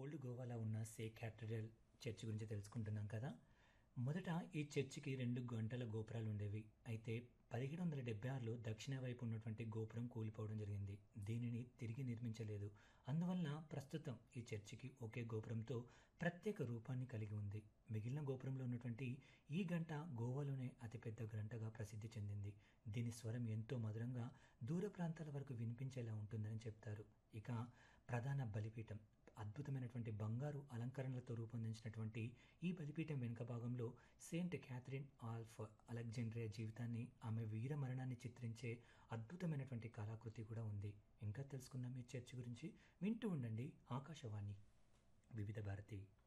old గోవాలో ఉన్న సే cathedral church గురించి తెలుసుకుంటున్నాం కదా మొదట ఈ చర్చికి రెండు గంటల గోపురాలు ఉండేవి అయితే పదిహేడు వందల డెబ్బై ఆరులో దక్షిణ వైపు ఉన్నటువంటి గోపురం కూలిపోవడం జరిగింది దీనిని తిరిగి నిర్మించలేదు అందువలన ప్రస్తుతం ఈ చర్చికి ఒకే గోపురంతో ప్రత్యేక రూపాన్ని కలిగి ఉంది మిగిలిన గోపురంలో ఉన్నటువంటి ఈ గంట గోవాలోనే అతిపెద్ద గంటగా ప్రసిద్ధి చెందింది దీని స్వరం ఎంతో మధురంగా దూర ప్రాంతాల వరకు వినిపించేలా ఉంటుందని చెప్తారు ఇక ప్రధాన బలిపీఠం అద్భుతమైనటువంటి బంగారు అలంకరణలతో రూపొందించినటువంటి ఈ బలిపీఠం వెనుక భాగంలో సెయింట్ క్యాథరిన్ ఆల్ఫ్ అలెగ్జాండ్రియా జీవితాన్ని ఆమె వీర మరణాన్ని చిత్రించే అద్భుతమైనటువంటి కళాకృతి కూడా ఉంది ఇంకా తెలుసుకుందాం ఈ చర్చ్ గురించి వింటూ ఉండండి ఆకాశవాణి వివిధ భారతి